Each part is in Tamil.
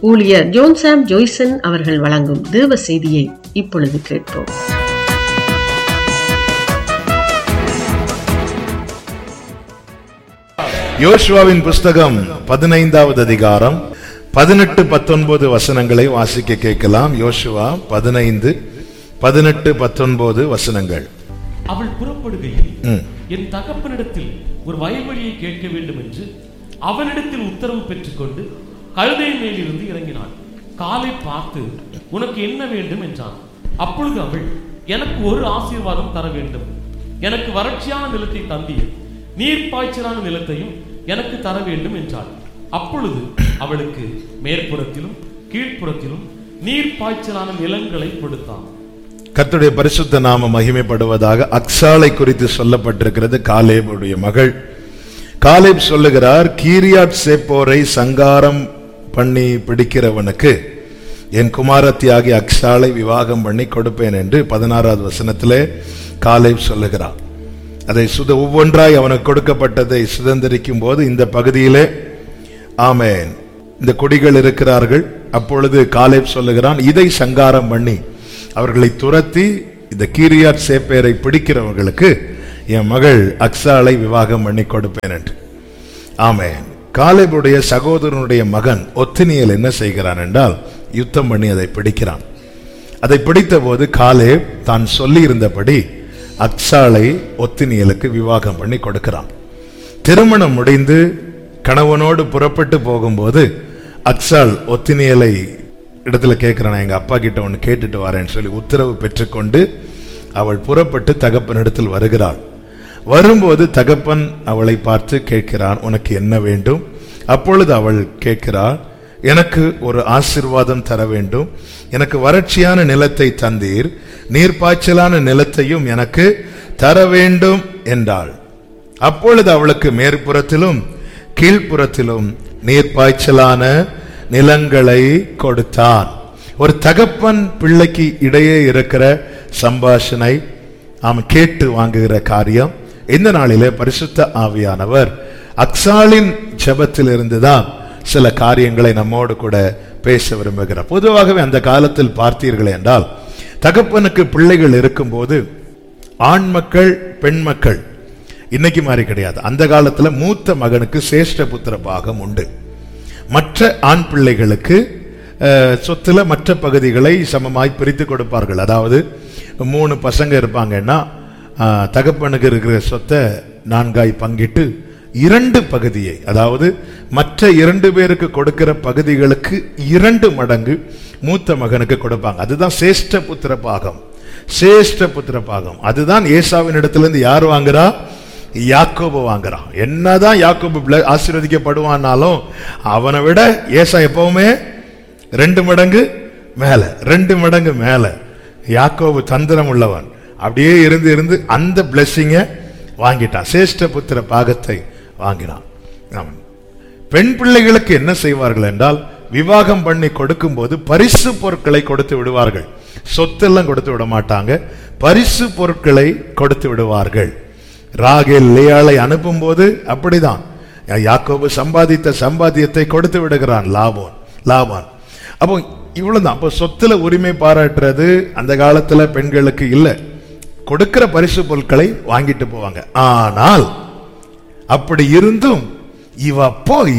ஊழியர் ஜோன்சாம் ஜோய்சன் அவர்கள் வழங்கும் தேவ செய்தியை இப்பொழுது கேட்போம் யோசுவாவின் புஸ்தகம் பதினைந்தாவது அதிகாரம் பதினெட்டு பத்தொன்பது வசனங்களை வாசிக்க கேட்கலாம் யோசுவா பதினைந்து பதினெட்டு பத்தொன்பது வசனங்கள் அவள் புறப்படுகையில் ம். என் தகப்பனிடத்தில் ஒரு வயல்வெளியை கேட்க வேண்டும் என்று அவனிடத்தில் உத்தரவு பெற்றுக்கொண்டு கழுதை மேலிருந்து இறங்கினாள் காலை பார்த்து உனக்கு என்ன வேண்டும் என்றான் அப்பொழுது அவள் எனக்கு ஒரு ஆசீர்வாதம் தர வேண்டும் எனக்கு வறட்சியான நிலத்தை தந்தீர் நீர் பாய்ச்சலான நிலத்தையும் எனக்கு தர வேண்டும் என்றாள் அப்பொழுது அவளுக்கு மேற்புறத்திலும் கீழ்ப்புறத்திலும் நீர் பாய்ச்சலான நிலங்களை கொடுத்தான் கர்த்தருடைய பரிசுத்த நாம மகிமைப்படுவதாக அக்சாலை குறித்து சொல்லப்பட்டிருக்கிறது காலேபுடைய மகள் காலேப் சொல்லுகிறார் கீரியாட் சேப்போரை சங்காரம் பண்ணி பிடிக்கிறவனுக்கு என் குமாரத்தியாகி அக்சாலை விவாகம் பண்ணி கொடுப்பேன் என்று பதினாறாவது வசனத்திலே காலேப் சொல்லுகிறார் அதை சுத ஒவ்வொன்றாய் அவனுக்கு கொடுக்கப்பட்டதை சுதந்திரிக்கும் போது இந்த பகுதியிலே ஆமென் இந்த கொடிகள் இருக்கிறார்கள் அப்பொழுது காலேப் சொல்லுகிறான் இதை சங்காரம் பண்ணி அவர்களை துரத்தி இந்த கீரியாட் சேப்பேரை பிடிக்கிறவர்களுக்கு என் மகள் அக்ஸாலை விவாகம் பண்ணி கொடுப்பேன் என்று ஆமென் காலேபுடைய சகோதரனுடைய மகன் ஒத்தினியல் என்ன செய்கிறான் என்றால் யுத்தம் பண்ணி அதை பிடிக்கிறான் அதை பிடித்த போது காலேப் தான் சொல்லி இருந்தபடி அக்ஸாலை ஒத்தினியலுக்கு விவாகம் பண்ணி கொடுக்கிறான் திருமணம் முடிந்து கணவனோடு புறப்பட்டு போகும்போது அக்ஸால் ஒத்தினியலை இடத்துல கேட்கிறான் எங்க அப்பா கிட்ட ஒன்று கேட்டுட்டு வரேன்னு சொல்லி உத்தரவு பெற்றுக்கொண்டு அவள் புறப்பட்டு தகப்பனிடத்தில் வருகிறாள் வரும்போது தகப்பன் அவளை பார்த்து கேட்கிறான் உனக்கு என்ன வேண்டும் அப்பொழுது அவள் கேட்கிறாள் எனக்கு ஒரு ஆசிர்வாதம் தர வேண்டும் எனக்கு வறட்சியான நிலத்தை தந்தீர் நீர்ப்பாய்ச்சலான நிலத்தையும் எனக்கு தர வேண்டும் என்றாள் அப்பொழுது அவளுக்கு மேற்புறத்திலும் கீழ்ப்புறத்திலும் நீர்ப்பாய்ச்சலான நிலங்களை கொடுத்தான் ஒரு தகப்பன் பிள்ளைக்கு இடையே இருக்கிற சம்பாஷணை அவன் கேட்டு வாங்குகிற காரியம் இந்த நாளிலே பரிசுத்த ஆவியானவர் அக்ஸாலின் ஜெபத்தில் இருந்துதான் சில காரியங்களை நம்மோடு கூட பேச விரும்புகிறார் பொதுவாகவே அந்த காலத்தில் பார்த்தீர்கள் என்றால் தகப்பனுக்கு பிள்ளைகள் இருக்கும்போது ஆண் மக்கள் பெண் மக்கள் இன்னைக்கு மாதிரி கிடையாது அந்த காலத்துல மூத்த மகனுக்கு சேஷ்ட புத்திர பாகம் உண்டு மற்ற ஆண் பிள்ளைகளுக்கு அஹ், சொத்துல மற்ற பகுதிகளை சமமாய் பிரித்து கொடுப்பார்கள் அதாவது மூணு பசங்க இருப்பாங்கன்னா அஹ், தகப்பனுக்கு இருக்கிற சொத்தை நான்காய் பங்கிட்டு இரண்டு பகுதியை அதாவது மற்ற இரண்டு பேருக்கு கொடுக்கிற பகுதிகளுக்கு இரண்டு மடங்கு மூத்த மகனுக்கு கொடுப்பாங்க அதுதான் சேஷ்ட புத்திர பாகம் சேஷ்ட புத்திர பாகம் அதுதான் ஏசாவின் இடத்திலிருந்து யார் வாங்குறா யாக்கோபு வாங்குறான் என்னதான் யாக்கோபு பிள்ளை ஆசீர்வதிக்கப்படுவானாலும் அவனை விட ஏசா எப்பவுமே ரெண்டு மடங்கு மேல ரெண்டு மடங்கு மேல யாக்கோபு தந்திரம் உள்ளவன் அப்படியே இருந்து இருந்து அந்த பிளெஸ்ஸிங்க வாங்கிட்டான் சேஷ்ட புத்திர பாகத்தை வாங்கினான் ஆமாம். பெண் பிள்ளைகளுக்கு என்ன செய்வார்கள் என்றால் விவாகம் பண்ணி கொடுக்கும்போது பரிசு பொருட்களை கொடுத்து விடுவார்கள் சொத்தெல்லாம் கொடுத்து விட மாட்டாங்க பரிசு பொருட்களை கொடுத்து விடுவார்கள் ராகேல் லேயாளை அனுப்பும்போது அப்படிதான் யாக்கோபு சம்பாதித்த சம்பாத்தியத்தை கொடுத்து விடுகிறான் லாபம் லாபான் அப்போ இவ்வளவுதான் அப்போ சொத்துல உரிமை பாராட்டுறது அந்த காலத்துல பெண்களுக்கு இல்லை கொடுக்கிற பரிசு பொருட்களை வாங்கிட்டு போவாங்க ஆனால் அப்படி இருந்தும் இவ போய்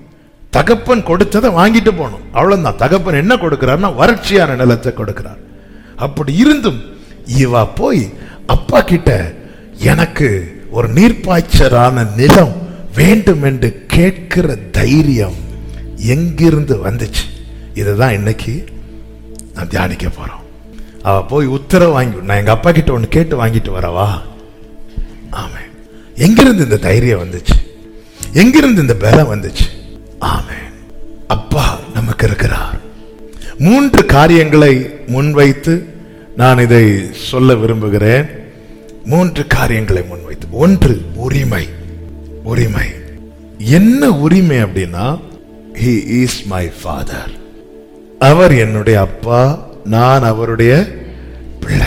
தகப்பன் கொடுத்ததை வாங்கிட்டு போகணும் அவ்வளவுதான் தகப்பன் என்ன கொடுக்கிறார்னா வறட்சியான நிலத்தை கொடுக்கிறார் அப்படி இருந்தும் இவ போய் அப்பா கிட்ட எனக்கு ஒரு நீர்ப்பாய்ச்சலான நிலம் வேண்டும் என்று கேட்கிற தைரியம் எங்கிருந்து வந்துச்சு இதுதான் இன்னைக்கு நான் தியானிக்க போறோம் அவ போய் உத்தரவு வாங்கி நான் எங்க அப்பா கிட்ட ஒன்னு கேட்டு வாங்கிட்டு வரவா ஆமே எங்கிருந்து இந்த தைரியம் வந்துச்சு எங்கிருந்து இந்த பலம் வந்துச்சு ஆமே அப்பா நமக்கு இருக்கிறார் மூன்று காரியங்களை முன்வைத்து நான் இதை சொல்ல விரும்புகிறேன் மூன்று காரியங்களை முன்வைத்து ஒன்று உரிமை உரிமை என்ன உரிமை அப்படின்னா he இஸ் மை ஃபாதர் அவர் என்னுடைய அப்பா நான் அவருடைய பிள்ளை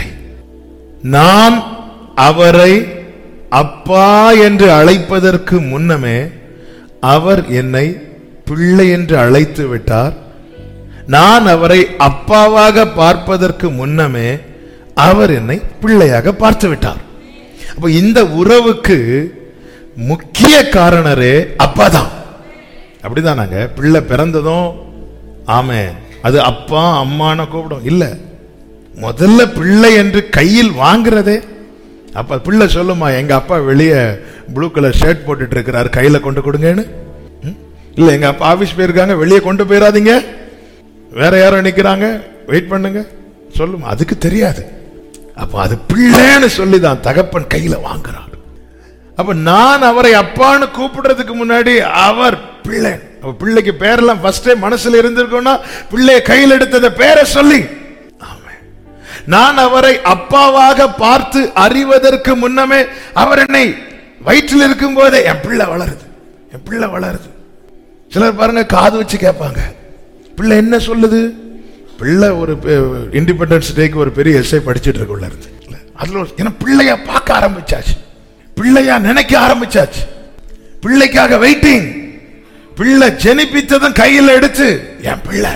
நான் அவரை அப்பா என்று அழைப்பதற்கு முன்னமே அவர் என்னை பிள்ளை என்று அழைத்து விட்டார் நான் அவரை அப்பாவாக பார்ப்பதற்கு முன்னமே அவர் என்னை பிள்ளையாக பார்த்து விட்டார் அப்ப இந்த உறவுக்கு முக்கிய காரணரே அப்பா தான் அப்படிதானாங்க பிள்ளை பிறந்ததும் ஆமே அது அப்பா அம்மான கூப்பிடும் இல்ல முதல்ல பிள்ளை என்று கையில் வாங்குறதே அப்ப பிள்ளை சொல்லுமா எங்க அப்பா வெளியே ப்ளூ கலர் ஷர்ட் போட்டுட்டு இருக்கிறாரு கையில கொண்டு கொடுங்கன்னு ம்? இல்ல எங்க அப்பா ஆபீஸ் போயிருக்காங்க வெளியே கொண்டு போயிடாதீங்க வேற யாரோ நிக்கிறாங்க வெயிட் பண்ணுங்க சொல்லுமா அதுக்கு தெரியாது அப்ப அது பிள்ளைன்னு சொல்லி தான் தகப்பன் கையில வாங்குறார் அப்ப நான் அவரை அப்பான்னு கூப்பிடுறதுக்கு முன்னாடி அவர் பிள்ளை அப்ப பிள்ளைக்கு பேரெல்லாம் ஃபர்ஸ்டே மனசுல இருந்திருக்கும்னா பிள்ளைய கையில் எடுத்தத பேரை சொல்லி ஆமென். நான் அவரை அப்பாவாக பார்த்து அறிவதற்கு முன்னமே அவர் என்னை வயிற்றில் இருக்கும் போதே என் பிள்ளை வளருது என் பிள்ளை வளருது சிலர் பாருங்க காது வச்சு கேட்பாங்க பிள்ளை என்ன சொல்லுது பிள்ளை ஒரு இண்டிபெண்டன்ஸ் டேக்கு ஒரு பெரிய எஸ்ஐ படிச்சிட்டு இருக்குள்ள இருந்து இல்ல, அதுல ஒரு- ஏன்னா பிள்ளைய பார்க்க ஆரம்பிச்சாச்சு பிள்ளையா நினைக்க ஆரம்பிச்சாச்சு பிள்ளைக்காக வெயிட்டிங் பிள்ளை ஜெனிப்பித்ததும் கையில் எடுத்து என் பிள்ளை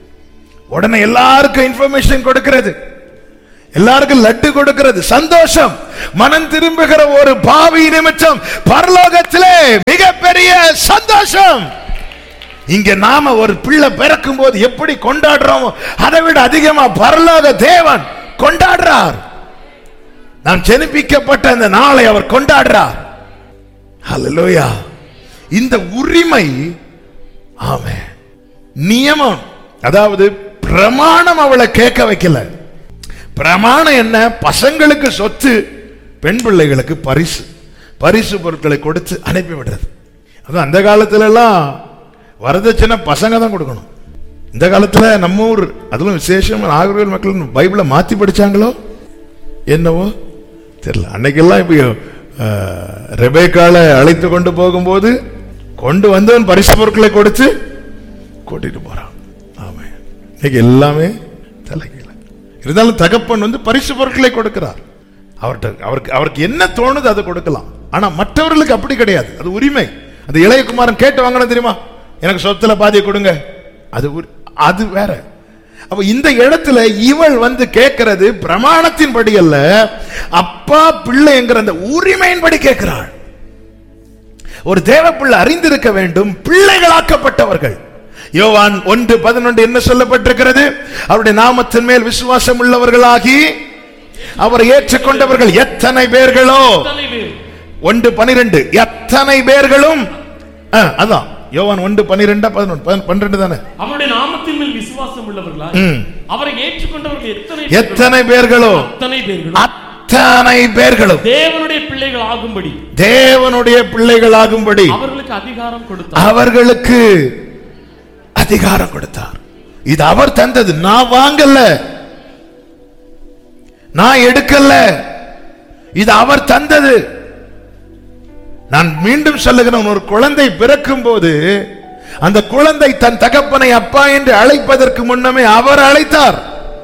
உடனே எல்லாருக்கும் இன்ஃபர்மேஷன் கொடுக்கிறது எல்லாருக்கும் லட்டு கொடுக்கிறது சந்தோஷம் மனம் திரும்புகிற ஒரு பாவி நிமித்தம் பரலோகத்திலே மிகப்பெரிய சந்தோஷம் இங்க நாம ஒரு பிள்ளை பிறக்கும் போது எப்படி கொண்டாடுறோமோ அதை விட அதிகமா பரலோக தேவன் கொண்டாடுறார் நாம் ஜெனிப்பிக்கப்பட்ட அந்த நாளை அவர் கொண்டாடுறார் ஹalleluya இந்த உரிமை ஆமே நியமம் அதாவது பிரமாணம் அவளை கேட்க வைக்கல பிரமாணம் என்ன பசங்களுக்கு சொத்து பெண் பிள்ளைகளுக்கு பரிசு பரிசு பொருட்களை கொடுத்து அனுப்பி விடுறது அது அந்த காலத்துல எல்லாம் வரதட்சணை பசங்க தான் கொடுக்கணும் இந்த காலத்துல நம்ம ஊர் அதுவும் விசேஷம் நாகர்கோவில் மக்கள் பைபிளை மாத்தி படிச்சாங்களோ என்னவோ தெரியல அன்னைக்கெல்லாம் இப்போ அஹ், ரெபேக்காளை அழைத்து கொண்டு போகும்போது கொண்டு வந்தவன் பரிசு பொருட்களை கொடுத்து கூட்டிட்டு போறான் ஆமே இன்னைக்கு எல்லாமே தலைகீழ இருந்தாலும் தகப்பன் வந்து பரிசு பொருட்களை கொடுக்கிறார் அவர்கிட்ட அவருக்கு அவருக்கு என்ன தோணுது அதை கொடுக்கலாம் ஆனா மற்றவர்களுக்கு அப்படி கிடையாது அது உரிமை அந்த இளையகுமாரன் கேட்டு வாங்கணும் தெரியுமா எனக்கு சொத்துல பாதியை கொடுங்க அது உரி- அது வேற அப்ப இந்த இடத்துல இவள் வந்து கேட்கிறது பிரமாணத்தின்படி அல்ல அப்பா பிள்ளைங்கிற அந்த உரிமையின்படி கேட்கிறாள் ஒரு தேவ பிள்ளை அறிந்திருக்க வேண்டும் பிள்ளைகளாக்கப்பட்டவர்கள் யோவான் ஒன்று பதினொன்று என்ன சொல்லப்பட்டிருக்கிறது அவருடைய நாமத்தின் மேல் விசுவாசம் உள்ளவர்களாகி அவரை ஏற்றுக்கொண்டவர்கள் எத்தனை பேர்களோ எத்தனை பேர் ஒன்று பனிரெண்டு எத்தனை பேர்களும் ஆ, அதான் யோவான் ஒன்று பனிரெண்டா பதினொன்று பன்னிரெண்டு தானே அவருடைய நாமத்தின் மேல் விசுவாசம் உள்ளவர்களா ம். அவரை ஏற்றுக்கொண்டவர்கள் எத்தனை பேர்கள்? எத்தனை பேர்களோ அத்தனை பேர்களும் அத்தனை பேர்களும் தேவனுடைய பிள்ளைகள் ஆகும்படி தேவனுடைய பிள்ளைகளாகும்படி அவர்களுக்கு அதிகாரம் கொடுத்தார் அவர்களுக்கு அதிகாரம் கொடுத்தார் இது அவர் தந்தது நான் வாங்கல நான் எடுக்கல இது அவர் தந்தது நான் மீண்டும் சொல்லுகிறேன் ஒரு குழந்தை பிறக்கும் போது அந்த குழந்தை தன் தகப்பனை அப்பா என்று அழைப்பதற்கு முன்னமே அவர் அழைத்தார்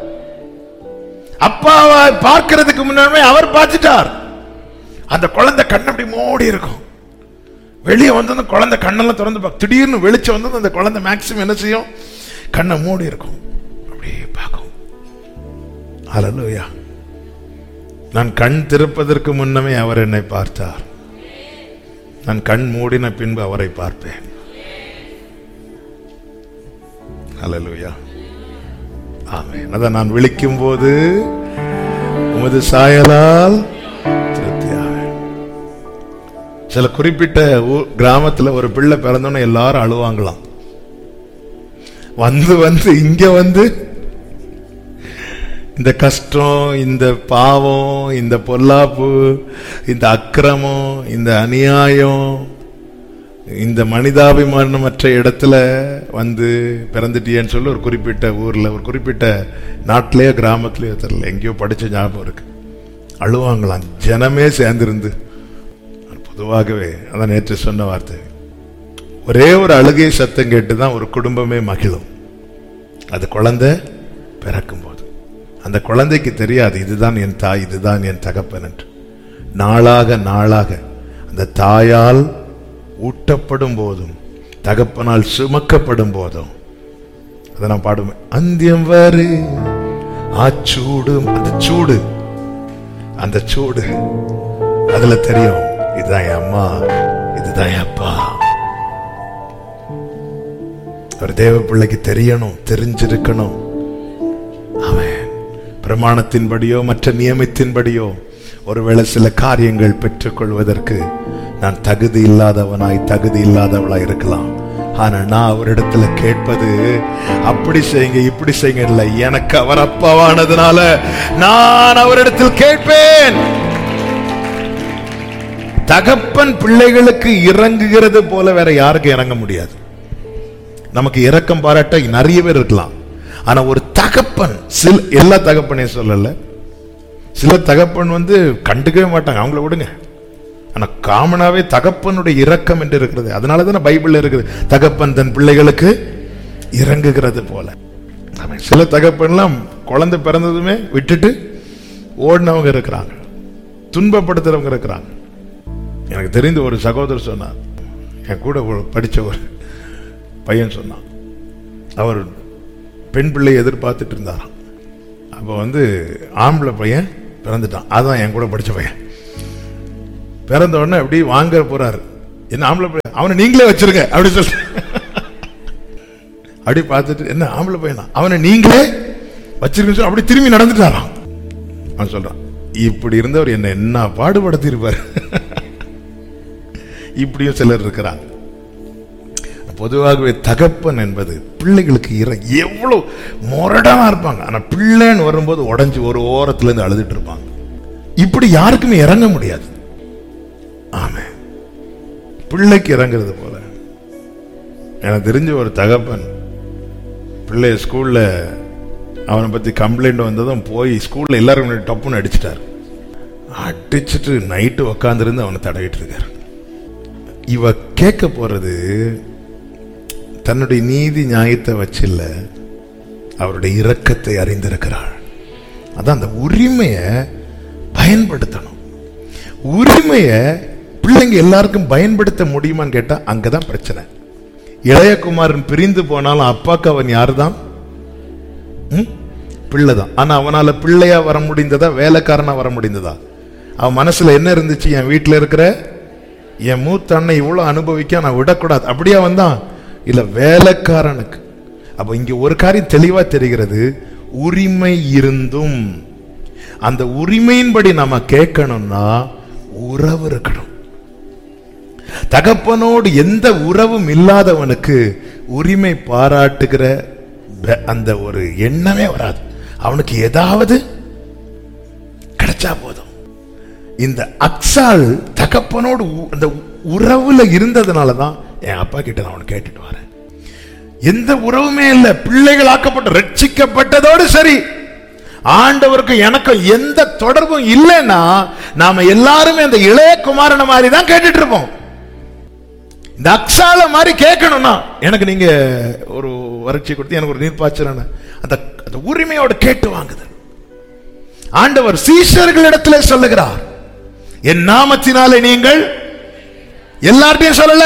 அப்பாவை பார்க்கிறதுக்கு முன்னமே அவர் பார்த்துட்டார் அந்த குழந்தை கண் அப்படி மூடி இருக்கும் வெளியே வந்து குழந்தை கண்ணெல்லாம் திறந்து பார்க்க திடீர்னு வெளிச்சம் வந்து அந்த குழந்தை மேக்சிமம் என்ன செய்யும் கண்ணை மூடி இருக்கும் அப்படியே பார்க்கும் ஹalleluya நான் கண் திறப்பதற்கு முன்னமே அவர் என்னை பார்த்தார் நான் கண் மூடின பின்பு அவரை பார்ப்பேன் ஹalleluya ஆமென் அதான் நான் விழிக்கும் போது உமது சாயலால் திருப்தியாவேன் சில குறிப்பிட்ட ஊர் கிராமத்துல ஒரு பிள்ளை பிறந்தோன்னு எல்லாரும் அழுவாங்களாம் வந்து வந்து இங்க வந்து இந்த கஷ்டம் இந்த பாவம் இந்த பொல்லாப்பு இந்த அக்கிரமம் இந்த அநியாயம் இந்த மனிதாபிமானமற்ற இடத்துல வந்து பிறந்துட்டியேன்னு சொல்லி ஒரு குறிப்பிட்ட ஊர்ல ஒரு குறிப்பிட்ட நாட்டிலேயோ கிராமத்திலேயோ தெரியல எங்கேயோ படிச்ச ஞாபகம் இருக்கு அழுவாங்களாம் ஜனமே சேர்ந்திருந்து பொதுவாகவே அதான் நேற்று சொன்ன வார்த்தை ஒரே ஒரு அழுகை சத்தம் கேட்டு தான் ஒரு குடும்பமே மகிழும் அது குழந்தை பிறக்கும் போது அந்த குழந்தைக்கு தெரியாது இதுதான் என் தாய் இதுதான் என் தகப்பன் என்று நாளாக நாளாக அந்த தாயால் ஊட்டப்படும் போதும் தகப்பனால் சுமக்கப்படும் போதும் அதை நான் பாடுவேன் அந்தியம் வரு ஆச்சூடு அந்த சூடு அந்த சூடு அதுல தெரியும் இதுதான் என் அம்மா இதுதான் என் அப்பா ஒரு தேவ பிள்ளைக்கு தெரியணும் தெரிஞ்சிருக்கணும் அவன் பிரமாணத்தின்படியோ மற்ற நியமத்தின்படியோ ஒருவேளை சில காரியங்கள் பெற்றுக்கொள்வதற்கு நான் தகுதி இல்லாதவனாய் தகுதி இல்லாதவளாய் இருக்கலாம் ஆனா நான் அவரிடத்துல கேட்பது அப்படி செய்யுங்க இப்படி செய்யுங்க இல்லை எனக்கு அவர் அப்பாவானதுனால நான் அவரிடத்தில் கேட்பேன் தகப்பன் பிள்ளைகளுக்கு இறங்குகிறது போல வேற யாருக்கும் இறங்க முடியாது நமக்கு இரக்கம் பாராட்ட நிறைய பேர் இருக்கலாம் ஆனா ஒரு தகப்பன் சில எல்லா தகப்பனையும் சொல்லல சில தகப்பன் வந்து கண்டுக்கவே மாட்டாங்க அவங்கள விடுங்க ஆனா காமனாவே தகப்பனுடைய இரக்கம் என்று இருக்கிறது அதனால தானே பைபிள்ல இருக்குது தகப்பன் தன் பிள்ளைகளுக்கு இறங்குகிறது போல ஆமென். சில தகப்பன்லாம் குழந்தை பிறந்ததுமே விட்டுட்டு ஓடினவங்க இருக்கிறாங்க துன்பப்படுத்துறவங்க இருக்கிறாங்க எனக்கு தெரிந்த ஒரு சகோதரர் சொன்னார் என் கூட ஒரு படிச்ச ஒரு பையன் சொன்னான் அவர் பெண் பிள்ளை எதிர்பார்த்துட்டு இருந்தாராம் அப்போ வந்து ஆம்பளை பையன் பிறந்துட்டான் அதான் என் கூட படிச்ச பையன் பிறந்த உடனே அப்படி வாங்க போறாரு என்ன ஆம்பளை பையன் அவனை நீங்களே வச்சிருங்க அப்படி சொல்லி அப்படி பார்த்துட்டு என்ன ஆம்பளை பையனா அவனை நீங்களே வச்சிருக்கன்னு சொல்லி அப்படி திரும்பி நடந்துட்டாராம் அவன் சொல்றான் இப்படி இருந்தவர் என்ன என்ன பாடுபடுத்தி இருப்பார் இப்படியும் சிலர் இருக்கிறாங்க பொதுவாகவே தகப்பன் என்பது பிள்ளைகளுக்கு இற எவ்வளவு முரடமா இருப்பாங்க ஆனா பிள்ளைன்னு வரும்போது உடைஞ்சு ஒரு ஓரத்துல இருந்து அழுதுட்டு இருப்பாங்க இப்படி யாருக்குமே இறங்க முடியாது ஆமே பிள்ளைக்கு இறங்குறது போல எனக்கு தெரிஞ்ச ஒரு தகப்பன் பிள்ளை ஸ்கூல்ல அவனை பத்தி கம்ப்ளைண்ட் வந்ததும் போய் ஸ்கூல்ல எல்லாரும் முன்னாடி டப்புன்னு அடிச்சிட்டாரு அடிச்சிட்டு நைட்டு உக்காந்துருந்து அவனை தடவிட்டு இருக்காரு இவ கேட்க போறது தன்னுடைய நீதி நியாயத்தை வச்சில்ல அவருடைய இரக்கத்தை அறிந்திருக்கிறாள் அதான் அந்த உரிமையை பயன்படுத்தணும் உரிமையை பிள்ளைங்க எல்லாருக்கும் பயன்படுத்த முடியுமான்னு கேட்டா அங்கதான் பிரச்சனை இளையகுமாரன் பிரிந்து போனாலும் அப்பாக்கு அவன் யாருதான் ம்? பிள்ளைதான் ஆனா அவனால பிள்ளையா வர முடிந்ததா வேலைக்காரனா வர முடிந்ததா அவன் மனசுல என்ன இருந்துச்சு என் வீட்டுல இருக்கிற என் மூத்த அண்ணன் இவ்வளவு அனுபவிக்க நான் விடக்கூடாது அப்படியே வந்தான் இல்ல வேலைக்காரனுக்கு அப்ப இங்க ஒரு காரியம் தெளிவா தெரிகிறது உரிமை இருந்தும் அந்த உரிமையின்படி நாம கேட்கணும்னா உறவு இருக்கணும் தகப்பனோடு எந்த உறவும் இல்லாதவனுக்கு உரிமை பாராட்டுகிற ப- அந்த ஒரு எண்ணமே வராது அவனுக்கு ஏதாவது கிடைச்சா போதும் இந்த அக்ஸால் தகப்பனோடு உ- அந்த உறவுல இருந்ததுனால தான் என் அப்பா கிட்ட நான் அவனை கேட்டுட்டு வரேன் எந்த உறவுமே இல்ல பிள்ளைகள் ஆக்கப்பட்ட ரட்சிக்கப்பட்டதோடு சரி ஆண்டவருக்கு எனக்கு எந்த தொடர்பும் இல்லைன்னா நாம எல்லாருமே அந்த இளைய குமாரன மாதிரி தான் கேட்டுட்டு இருப்போம் இந்த அக்ஸால மாதிரி கேட்கணும்னா எனக்கு நீங்க ஒரு வறட்சி கொடுத்து எனக்கு ஒரு நீர்ப்பாய்ச்சல் அந்த அந்த உரிமையோட கேட்டு வாங்குது ஆண்டவர் சீஷர்களிடத்திலே சொல்லுகிறார் என் நாமத்தினாலே நீங்கள் எல்லார்ட்டையும் சொல்லல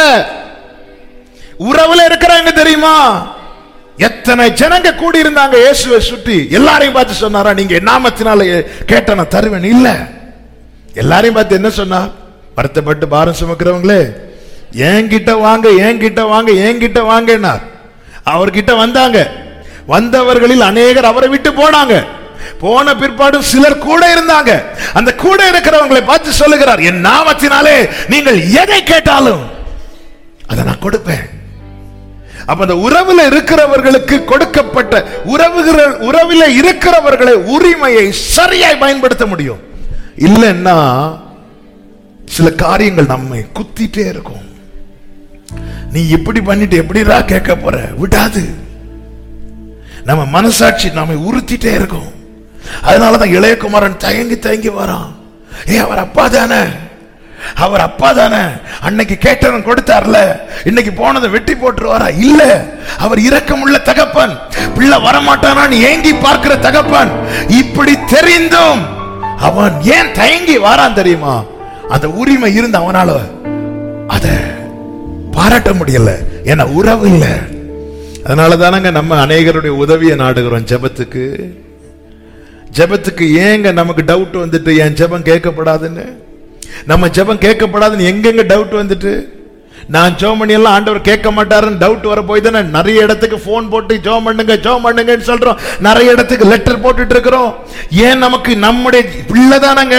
உறவுல இருக்கிறாங்க தெரியுமா எத்தனை ஜனங்க கூடி இருந்தாங்க இயேசுவை சுற்றி எல்லாரையும் பார்த்து சொன்னாரா நீங்க என் நாமத்தினால கேட்ட நான் தருவேன் இல்ல எல்லாரையும் பார்த்து என்ன சொன்னார் வருத்தப்பட்டு பாரம் சுமக்கிறவங்களே என்கிட்ட வாங்க என்கிட்ட வாங்க என்கிட்ட வாங்கினார் அவர்கிட்ட வந்தாங்க வந்தவர்களில் அநேகர் அவரை விட்டு போனாங்க போன பிற்பாடு சிலர் கூட இருந்தாங்க அந்த கூட இருக்கிறவங்களை பார்த்து சொல்லுகிறார் என் நாமத்தினாலே நீங்கள் எதை கேட்டாலும் அதை நான் கொடுப்பேன் அப்ப அந்த உறவுல இருக்கிறவர்களுக்கு கொடுக்கப்பட்ட உறவுகிற உறவில இருக்கிறவர்களை உரிமையை சரியாய் பயன்படுத்த முடியும் இல்லைன்னா சில காரியங்கள் நம்மை குத்திட்டே இருக்கும் நீ இப்படி பண்ணிட்டு எப்படிடா கேட்க போற விடாது நம்ம மனசாட்சி நாம உறுத்திட்டே இருக்கும் அதனாலதான் இளையகுமாரன் தயங்கி தயங்கி வரான் ஏ அவர் அப்பா தானே அவர் அப்பா தானே அன்னைக்கு கேட்டவன் கொடுத்தார்ல இன்னைக்கு போனதை வெட்டி போட்டுருவாரா இல்ல அவர் இரக்கமுள்ள தகப்பன் பிள்ளை வரமாட்டானான்னு ஏங்கி பார்க்கிற தகப்பன் இப்படி தெரிந்தும் அவன் ஏன் தயங்கி வாரான் தெரியுமா அந்த உரிமை இருந்து அவனால அத பாராட்ட முடியல ஏன்னா உறவு இல்ல அதனால தானங்க நம்ம அநேகருடைய உதவியை நாடுகிறோம் ஜெபத்துக்கு ஜெபத்துக்கு ஏங்க நமக்கு டவுட் வந்துட்டு என் ஜெபம் கேட்கப்படாதுன்னு நம்ம ஜெபம் கேட்கப்படாதுன்னு எங்கெங்க டவுட் வந்துட்டு நான் ஜோம் பண்ணி எல்லாம் ஆண்டவர் கேட்க மாட்டாருன்னு டவுட் வர போய் தானே நிறைய இடத்துக்கு ஃபோன் போட்டு ஜோம் பண்ணுங்க ஜோம் பண்ணுங்கன்னு சொல்றோம் நிறைய இடத்துக்கு லெட்டர் போட்டுட்டு இருக்கிறோம் ஏன் நமக்கு நம்முடைய பிள்ளை தானங்க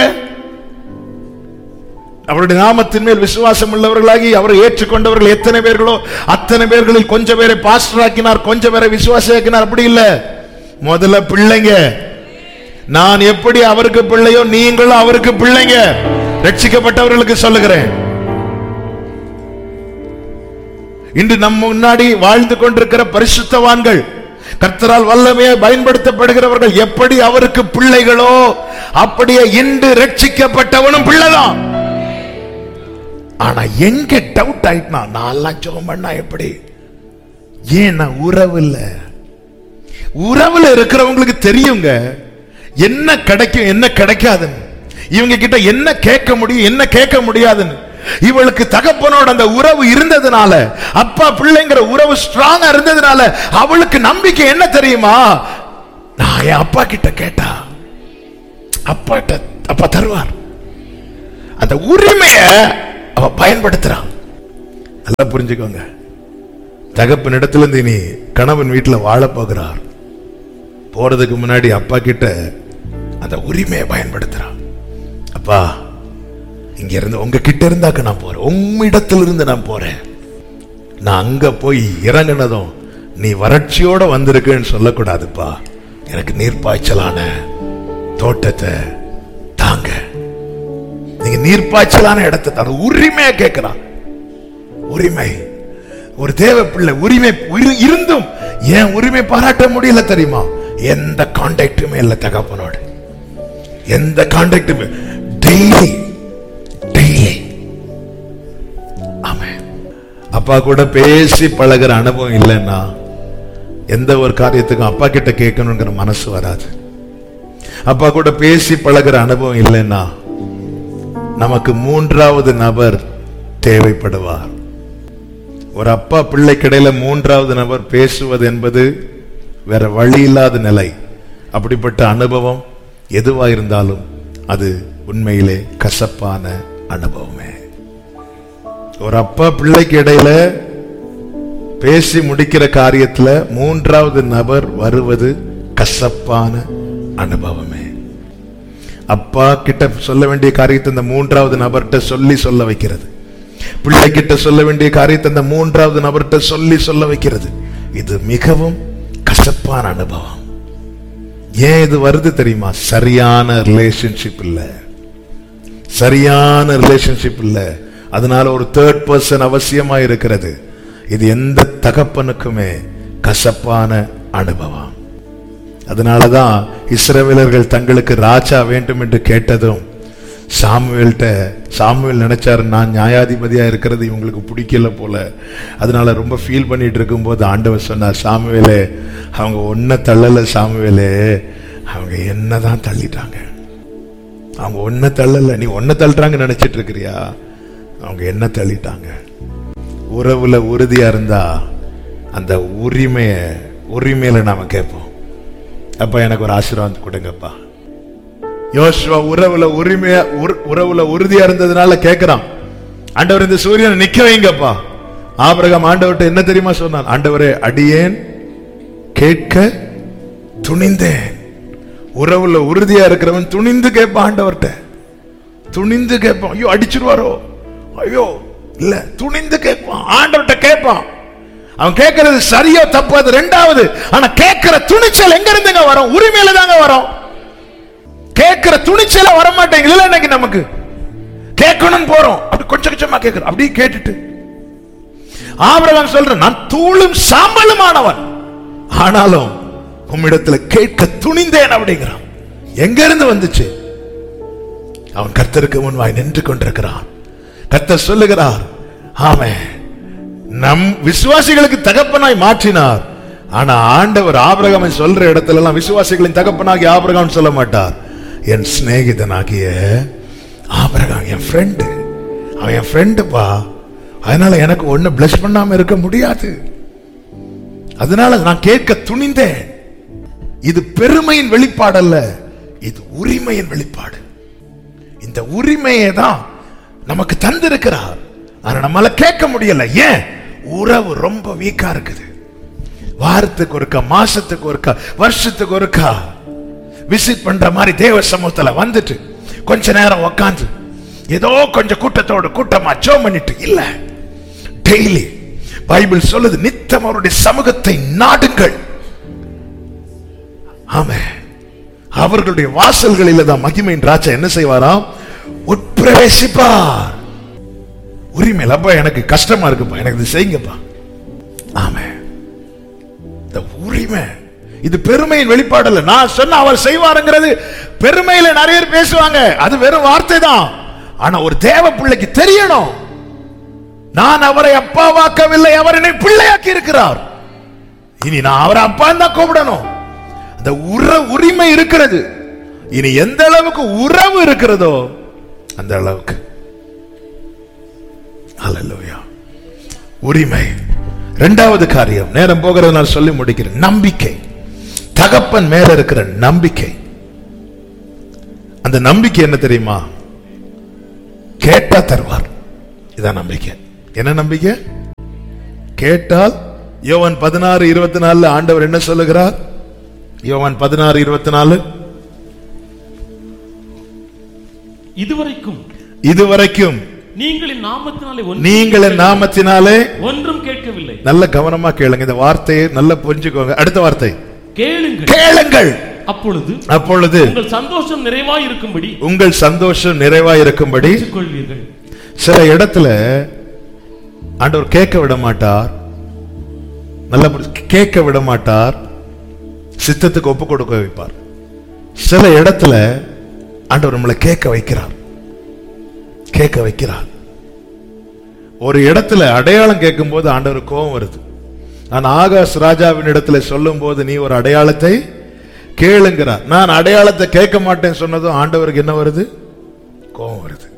அவருடைய நாமத்தின் மேல் விசுவாசம் உள்ளவர்களாகி அவரை ஏற்றுக்கொண்டவர்கள் எத்தனை பேர்களோ அத்தனை பேர்களில் கொஞ்சம் பேரை பாஸ்டர் ஆக்கினார் கொஞ்சம் பேரை விசுவாசியாக்கினார் அப்படி இல்ல முதல்ல பிள்ளைங்க நான் எப்படி அவருக்கு பிள்ளையோ நீங்களும் அவருக்கு பிள்ளைங்க ரட்சிக்கப்பட்டவர்களுக்கு சொல்லுகிறேன் இன்று நம் முன்னாடி வாழ்ந்து கொண்டிருக்கிற பரிசுத்தவான்கள் கர்த்தரால் வல்லமையை பயன்படுத்தப்படுகிறவர்கள் எப்படி அவருக்கு பிள்ளைகளோ அப்படியே இன்று ரட்சிக்கப்பட்டவனும் பிள்ளைதான் ஆனா எங்க டவுட் ஆயிட்டுனா நான் ஜெபம் பண்ணா எப்படி ஏன் நான் உறவு இல்ல உறவுல இருக்கிறவங்களுக்கு தெரியுங்க என்ன கிடைக்கும் என்ன கிடைக்காதுன்னு இவங்க கிட்ட என்ன கேட்க முடியும் என்ன கேட்க முடியாதுன்னு இவளுக்கு தகப்பனோட அந்த உறவு இருந்ததுனால அப்பா பிள்ளைங்கிற உறவு ஸ்ட்ராங்கா இருந்ததுனால அவளுக்கு நம்பிக்கை என்ன தெரியுமா நான் என் அப்பா கிட்ட கேட்டா அப்பாட்ட அப்பா தருவார் அந்த உரிமைய அவ பயன்படுத்துறான் நல்லா புரிஞ்சுக்கோங்க தகப்பன் இடத்துல இருந்து இனி கணவன் வீட்டுல வாழ போகிறார் போறதுக்கு முன்னாடி அப்பா கிட்ட அந்த உரிமையை பயன்படுத்துறான் அப்பா இங்க இருந்து உங்க கிட்ட இருந்தாக்க நான் போறேன் உம்மிடத்துல இருந்து நான் போறேன் நான் அங்க போய் இறங்கினதும் நீ வறட்சியோட வந்திருக்குன்னு சொல்லக்கூடாதுப்பா எனக்கு நீர்ப்பாய்ச்சலான தோட்டத்தை தாங்க நீங்க நீர்ப்பாய்ச்சலான இடத்தை தாங்க உரிமையா கேட்கிறான் உரிமை ஒரு தேவ பிள்ளை உரிமை உரி- இருந்தும் ஏன் உரிமை பாராட்ட முடியல தெரியுமா எந்த கான்டாக்டுமே இல்ல தகப்பனோடு எந்த கான்டாக்டுமே டெய்லி டெய்லி ஆமென் அப்பா கூட பேசி பழகுற அனுபவம் இல்லைன்னா எந்த ஒரு காரியத்துக்கும் அப்பா கிட்ட கேட்கணுங்கிற மனசு வராது அப்பா கூட பேசி பழகுற அனுபவம் இல்லைன்னா நமக்கு மூன்றாவது நபர் தேவைப்படுவார் ஒரு அப்பா பிள்ளைக்கிடையில மூன்றாவது நபர் பேசுவது என்பது வேற வழி இல்லாத நிலை அப்படிப்பட்ட அனுபவம் எதுவா இருந்தாலும் அது உண்மையிலே கசப்பான அனுபவமே ஒரு அப்பா பிள்ளைக்கு இடையில பேசி முடிக்கிற காரியத்துல மூன்றாவது நபர் வருவது கசப்பான அனுபவமே அப்பா கிட்ட சொல்ல வேண்டிய காரியத்தை இந்த மூன்றாவது நபர்கிட்ட சொல்லி சொல்ல வைக்கிறது பிள்ளை கிட்ட சொல்ல வேண்டிய காரியத்தை இந்த மூன்றாவது நபர்கிட்ட சொல்லி சொல்ல வைக்கிறது இது மிகவும் கசப்பான அனுபவம் ஏன் இது வருது தெரியுமா சரியான ரிலேஷன்ஷிப் இல்ல சரியான ரிலேஷன்ஷிப் இல்ல அதனால ஒரு தேர்ட் பர்சன் அவசியமா இருக்கிறது இது எந்த தகப்பனுக்குமே கசப்பான அனுபவம் அதனாலதான் இஸ்ரவேலர்கள் தங்களுக்கு ராஜா வேண்டும் என்று கேட்டதும் சாமுவேல்கிட்ட சாமுவேல் நினைச்சாரு நான் நியாயாதிபதியா இருக்கிறது இவங்களுக்கு பிடிக்கல போல அதனால ரொம்ப ஃபீல் பண்ணிட்டு இருக்கும்போது ஆண்டவர் சொன்னார் சாமுவேலே அவங்க ஒன்ன தள்ளல சாமுவேலே அவங்க என்னதான் தள்ளிட்டாங்க அவங்க ஒன்ன தள்ளல நீ ஒன்ன தள்ளுறாங்க நினைச்சிட்டு இருக்கிறியா அவங்க என்ன தள்ளிட்டாங்க உறவுல உறுதியா இருந்தா அந்த உரிமைய உரிமையில நாம கேட்போம் அப்பா எனக்கு ஒரு ஆசீர்வாதம் கொடுங்கப்பா யோசுவா உறவுல உரிமையா உற- உறவுல உறுதியா இருந்ததுனால கேட்கிறான் ஆண்டவர் இந்த சூரியனை நிக்க வைங்கப்பா ஆபிரகாம் ஆண்டவர்ட்ட என்ன தெரியுமா சொன்னான் ஆண்டவரே அடியேன் கேட்க துணிந்தேன் உறவுல உறுதியா இருக்கிறவன் துணிந்து கேட்பான் ஆண்டவர்ட்ட துணிந்து கேட்பான் ஐயோ அடிச்சிருவாரோ ஐயோ இல்ல துணிந்து கேட்பான் ஆண்டவர்ட்ட கேட்பான் அவன் கேட்கறது சரியோ தப்பு அது ரெண்டாவது ஆனா கேட்கிற துணிச்சல் எங்க இருந்துங்க வரும் உரிமையில தாங்க வரும் கேட்கிற துணிச்சல வர மாட்டேங்குது இன்னைக்கு நமக்கு கேட்கணும்னு போறோம் அப்படி கொஞ்சம் கொஞ்சமா கேட்கிறோம் அப்படியே கேட்டுட்டு ஆபிரகாம் சொல்றேன் நான் தூளும் சாம்பலுமானவன் ஆனாலும் உம்மிடத்துல கேட்க துணிந்தேன் அப்படிங்கிறான் எங்க இருந்து வந்துச்சு அவன் கர்த்தருக்கு முன்பாய் நின்று கொண்டிருக்கிறான் கர்த்தர் சொல்லுகிறார் ஆமே நம் விசுவாசிகளுக்கு தகப்பனாய் மாற்றினார் ஆனா ஆண்டவர் ஆபிரகாமை சொல்ற இடத்துல எல்லாம் விசுவாசிகளின் தகப்பனாகி ஆபிரகாம் சொல்ல மாட்டார் என் சிநேகிதனாகிய ஆபிரகாம் என் ஃப்ரெண்டு அவன் என் ஃப்ரெண்டுப்பா அதனால எனக்கு ஒண்ணு பிளஸ் பண்ணாம இருக்க முடியாது அதனால நான் கேட்க துணிந்தேன் இது பெருமையின் வெளிப்பாடு அல்ல இது உரிமையின் வெளிப்பாடு இந்த உரிமையை தான் நமக்கு தந்திருக்கிறார் ஆனா நம்மளால கேட்க முடியல ஏன் உறவு ரொம்ப வீக்கா இருக்குது வாரத்துக்கு ஒருக்கா மாசத்துக்கு ஒருக்கா வருஷத்துக்கு ஒருக்கா விசிட் பண்ற மாதிரி தேவ சமூகத்துல வந்துட்டு கொஞ்ச நேரம் உக்காந்து ஏதோ கொஞ்சம் கூட்டத்தோட கூட்டமா ஜோ பண்ணிட்டு இல்ல டெய்லி பைபிள் சொல்லுது நித்தம் அவருடைய சமூகத்தை நாடுங்கள் ஆமே அவர்களுடைய வாசல்களில தான் மகிமையின் ராஜா என்ன செய்வாராம் உட்பிரவேசிப்பார் உரிமையில் அப்பா எனக்கு கஷ்டமா இருக்குப்பா எனக்கு இது செய்யுங்கப்பா ஆமே இந்த உரிமை இது பெருமையின் வெளிப்பாடு இல்ல நான் சொன்ன அவர் செய்வாருங்கிறது பெருமையில நிறைய பேர் பேசுவாங்க அது வெறும் வார்த்தை தான் ஆனா ஒரு தேவ பிள்ளைக்கு தெரியணும் நான் அவரை அப்பாவாக்கவில்லை அவர் என்னை பிள்ளையாக்கி இருக்கிறார் இனி நான் அவரை அப்பான்னு தான் கூப்பிடணும் அந்த உற உரிமை இருக்கிறது இனி எந்த அளவுக்கு உறவு இருக்கிறதோ அந்த அளவுக்கு அல்லேலூயா உரிமை இரண்டாவது காரியம் நேரம் போகிறது நான் சொல்லி முடிக்கிறேன் நம்பிக்கை தகப்பன் மேல இருக்கிற நம்பிக்கை அந்த நம்பிக்கை என்ன தெரியுமா கேட்டா தருவார் இதான் நம்பிக்கை என்ன நம்பிக்கை கேட்டால் யோவான் பதினாறு இருபத்தி நாலுல ஆண்டவர் என்ன சொல்லுகிறார் யோவான் பதினாறு இருபத்தி நாலு இதுவரைக்கும் இதுவரைக்கும் நீங்கள் என் நாமத்தினாலே ஒன்றும் நீங்கள் என் நாமத்தினாலே ஒன்றும் கேட்கவில்லை நல்ல கவனமா கேளுங்க இந்த வார்த்தையை நல்லா புரிஞ்சுக்கோங்க அடுத்த வார்த்தை கேளுங்கள் கேளுங்கள் அப்பொழுது அப்பொழுது உங்கள் சந்தோஷம் நிறைவாய் இருக்கும்படி உங்கள் சந்தோஷம் நிறைவாய் இருக்கும்படி கொள்வீர்கள் சில இடத்துல ஆண்டவர் கேட்க விட மாட்டார் நல்ல கேட்க விட மாட்டார் சித்தத்துக்கு ஒப்பு கொடுக்க வைப்பார் சில இடத்துல ஆண்டவர் நம்மளை கேட்க வைக்கிறார் கேட்க வைக்கிறார் ஒரு இடத்துல அடையாளம் கேட்கும் போது ஆண்டவர் கோபம் வருது நான் ஆகாஷ் ராஜாவின் இடத்துல சொல்லும் போது நீ ஒரு அடையாளத்தை கேளுங்கிறார் நான் அடையாளத்தை கேட்க மாட்டேன் சொன்னதும் ஆண்டவருக்கு என்ன வருது கோபம் வருது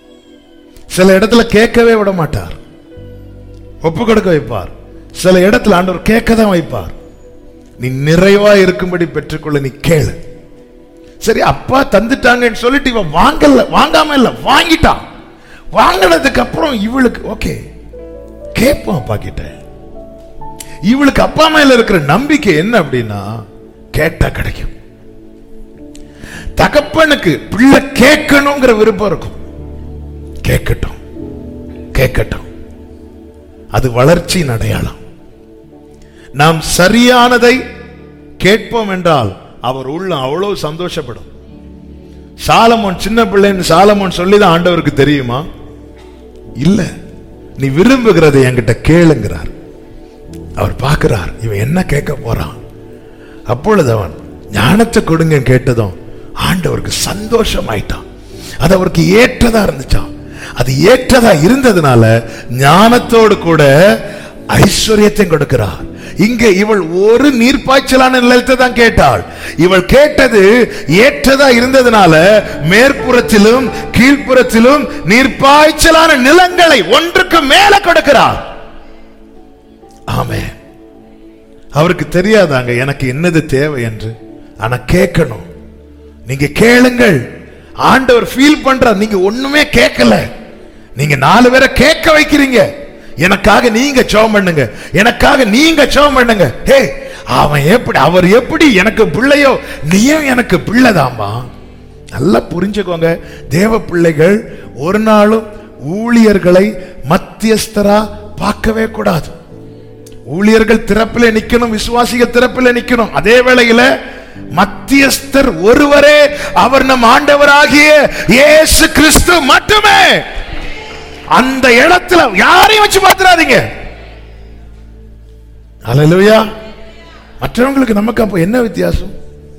சில இடத்துல கேட்கவே விட மாட்டார் ஒப்பு கொடுக்க வைப்பார் சில இடத்துல ஆண்டவர் கேட்க தான் வைப்பார் நீ நிறைவா இருக்கும்படி பெற்றுக்கொள்ள நீ கேளு சரி அப்பா தந்துட்டாங்கன்னு சொல்லிட்டு இவன் வாங்கல வாங்காம இல்ல வாங்கிட்டான் வாங்கினதுக்கு அப்புறம் இவளுக்கு ஓகே கேட்போம் அப்பா கிட்ட இவளுக்கு அப்பா மேல இருக்கிற நம்பிக்கை என்ன அப்படின்னா கேட்டா கிடைக்கும் தகப்பனுக்கு பிள்ளை கேட்கணுங்கிற விருப்பம் இருக்கும் கேட்கட்டும் கேட்கட்டும் அது வளர்ச்சியின் அடையாளம் நாம் சரியானதை கேட்போம் என்றால் அவர் உள்ள அவ்வளவு சந்தோஷப்படும் சாலமோன் சின்ன பிள்ளைன்னு சாலமோன் சொல்லிதான் ஆண்டவருக்கு தெரியுமா இல்ல நீ விரும்புகிறதை என்கிட்ட கேளுங்கிறார் அவர் பார்க்கிறார் இவன் என்ன கேட்க போறான் அப்பொழுது அவன் ஞானத்தை கொடுங்க கேட்டதும் ஆண்டவருக்கு சந்தோஷம் ஆயிட்டான் அது அவருக்கு ஏற்றதா இருந்துச்சான் அது ஏற்றதா இருந்ததுனால ஞானத்தோடு கூட ஐஸ்வர்யத்தையும் கொடுக்கிறார் இங்க இவள் ஒரு நீர்ப்பாய்ச்சலான நிலத்தை தான் கேட்டாள் இவள் கேட்டது ஏற்றதா இருந்ததுனால மேற்புறத்திலும் கீழ்ப்புறத்திலும் நீர்ப்பாய்ச்சலான நிலங்களை ஒன்றுக்கு மேல கொடுக்கிறார் ஆமே அவருக்கு தெரியாதாங்க எனக்கு என்னது தேவை என்று ஆனா கேட்கணும் நீங்க கேளுங்கள் ஆண்டவர் ஃபீல் பண்றார் நீங்க ஒண்ணுமே கேட்கல நீங்க நாலு பேரை கேட்க வைக்கிறீங்க எனக்காக நீங்க ஜெபம் பண்ணுங்க எனக்காக நீங்க ஜெபம் பண்ணுங்க ஹே அவன் எப்படி அவர் எப்படி எனக்கு பிள்ளையோ நீயும் எனக்கு பிள்ளைதாம்பா நல்லா புரிஞ்சுக்கோங்க தேவ பிள்ளைகள் ஒரு நாளும் ஊழியர்களை மத்தியஸ்தரா பார்க்கவே கூடாது ஊழியர்கள் திறப்பிலே நிக்கணும் விசுவாசிகள் திறப்பிலே நிக்கணும் அதே வேளையில மத்தியஸ்தர் ஒருவரே அவர் நம் ஆண்டவராகிய இயேசு கிறிஸ்து மட்டுமே அந்த இடத்துல யாரையும் வச்சு பார்த்துறாதீங்க அல்லேலூயா மற்றவங்களுக்கு நமக்கு அப்ப என்ன வித்தியாசம்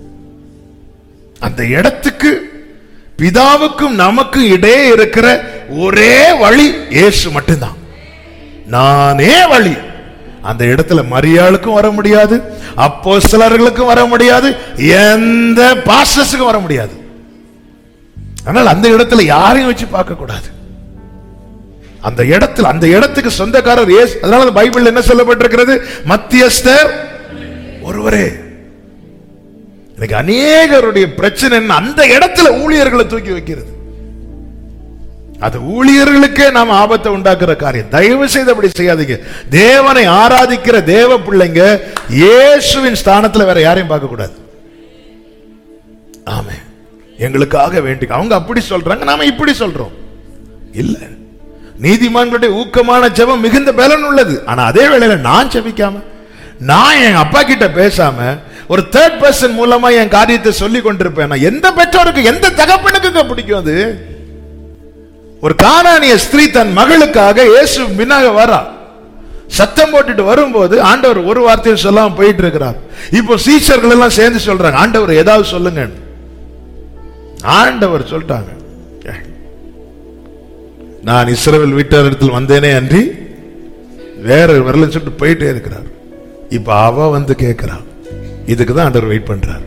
அந்த இடத்துக்கு பிதாவுக்கும் நமக்கு இடையே இருக்கிற ஒரே வழி இயேசு மட்டும்தான் நானே வழி அந்த இடத்துல மரியாளுக்கும் வர முடியாது அப்போ சிலர்களுக்கும் வர முடியாது எந்த பாஸ்டர்ஸுக்கும் வர முடியாது ஆனால் அந்த இடத்துல யாரையும் வச்சு பார்க்க கூடாது அந்த இடத்துல அந்த இடத்துக்கு சொந்தக்காரர் இயேசு அதனால அந்த பைபிள் என்ன சொல்லப்பட்டிருக்கிறது மத்தியஸ்தர் ஒருவரே இன்னைக்கு அநேகருடைய பிரச்சனை என்ன அந்த இடத்துல ஊழியர்களை தூக்கி வைக்கிறது அது ஊழியர்களுக்கே நாம் ஆபத்தை உண்டாக்குற காரியம் தயவு செய்து அப்படி செய்யாதீங்க தேவனை ஆராதிக்கிற தேவ பிள்ளைங்க இயேசுவின் ஸ்தானத்துல வேற யாரையும் பார்க்க கூடாது ஆமே எங்களுக்காக வேண்டி அவங்க அப்படி சொல்றாங்க நாம இப்படி சொல்றோம் இல்ல நீதிமான்களுடைய ஊக்கமான ஜெபம் மிகுந்த பலன் உள்ளது ஆனா அதே வேளையில நான் ஜெபிக்காம நான் என் அப்பா கிட்ட பேசாம ஒரு தேர்ட் பர்சன் மூலமா என் காரியத்தை சொல்லி கொண்டிருப்பேன் நான் எந்த பெற்றோருக்கு எந்த தகப்பனுக்குங்க பிடிக்கும் அது ஒரு கானானிய ஸ்திரீ தன் மகளுக்காக இயேசு பின்னாக வரா சத்தம் போட்டுட்டு வரும்போது ஆண்டவர் ஒரு வார்த்தையும் சொல்லாம போயிட்டு இருக்கிறார் இப்போ சீச்சர்கள் எல்லாம் சேர்ந்து சொல்றாங்க ஆண்டவர் ஏதாவது சொல்லுங்க ஆண்டவர் சொல்லிட்டாங்க நான் இஸ்ரவேல் வீட்டாரிடத்தில் வந்தேனே அன்றி வேற வரல சொல்லிட்டு போயிட்டே இருக்கிறார் இப்ப அவ வந்து கேட்கிறான் இதுக்கு தான் ஆண்டவர் வெயிட் பண்றார்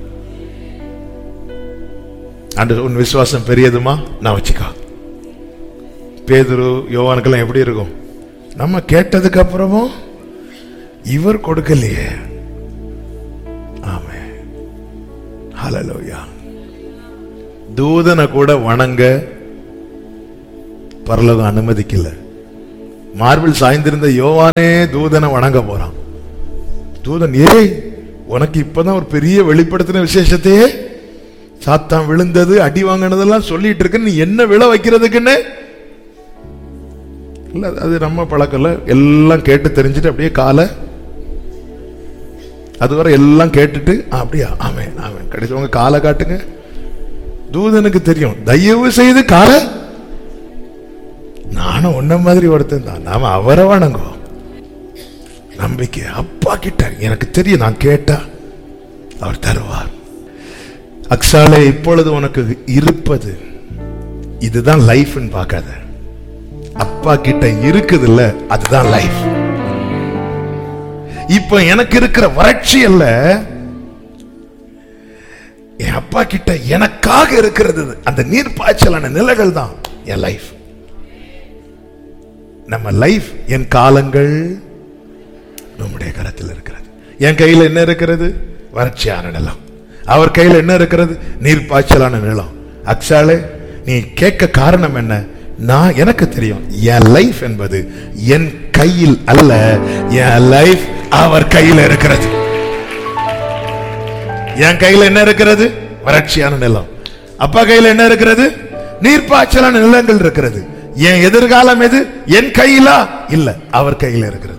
ஆண்டவர் உன் விசுவாசம் பெரியதுமா நான் வச்சுக்கா பேதுரு யோவானுக்கெல்லாம் எப்படி இருக்கும் நம்ம கேட்டதுக்கு அப்புறமும் இவர் கொடுக்கலையே ஆமே ஹalleluya தூதனை கூட வணங்க பரலோகம் அனுமதிக்கல மார்பிள் சாய்ந்திருந்த யோவானே தூதனை வணங்க போறான் தூதன் ஏய் உனக்கு இப்பதான் ஒரு பெரிய வெளிப்படுத்தின விசேஷத்தையே சாத்தான் விழுந்தது அடி வாங்கினதெல்லாம் சொல்லிட்டு இருக்கு நீ என்ன விழ வைக்கிறதுக்குன்னு இல்ல அது நம்ம பழக்கம் இல்ல எல்லாம் கேட்டு தெரிஞ்சுட்டு அப்படியே காலை அதுவரை எல்லாம் கேட்டுட்டு ஆ, அப்படியா ஆமென் ஆமென் கடைசி உங்க காலை காட்டுங்க தூதனுக்கு தெரியும் தயவு செய்து காலை நானும் உன்ன மாதிரி ஒருத்தன் தான் நாம அவரை வணங்குவோம் நம்பிக்கை அப்பா கிட்ட எனக்கு தெரியும் நான் கேட்டா அவர் தருவார் அக்ஸாலே இப்பொழுது உனக்கு இருப்பது இதுதான் லைஃப்னு பார்க்காத அப்பா கிட்ட இருக்குது இல்ல அதுதான் லைஃப் இப்ப எனக்கு இருக்கிற வறட்சி அல்ல என் அப்பா கிட்ட எனக்காக இருக்கிறது அந்த நீர் பாய்ச்சலான நிலைகள் தான் என் லைஃப் நம்ம லைஃப் என் காலங்கள் நம்முடைய கரத்தில் இருக்கிறது என் கையில் என்ன இருக்கிறது வறட்சியான நிலம் அவர் கையில் என்ன இருக்கிறது நீர் பாய்ச்சலான நிலம் அக்ஷாலே நீ கேட்க காரணம் என்ன நான் எனக்கு தெரியும் என் லைஃப் என்பது என் கையில் அல்ல என் லைஃப் அவர் கையில் இருக்கிறது என் கையில் என்ன இருக்கிறது வறட்சியான நிலம் அப்பா கையில் என்ன இருக்கிறது நீர்ப்பாய்ச்சலான நிலங்கள் இருக்கிறது என் எதிர்காலம் எது என் கையிலா இல்ல அவர் கையில இருக்கிறது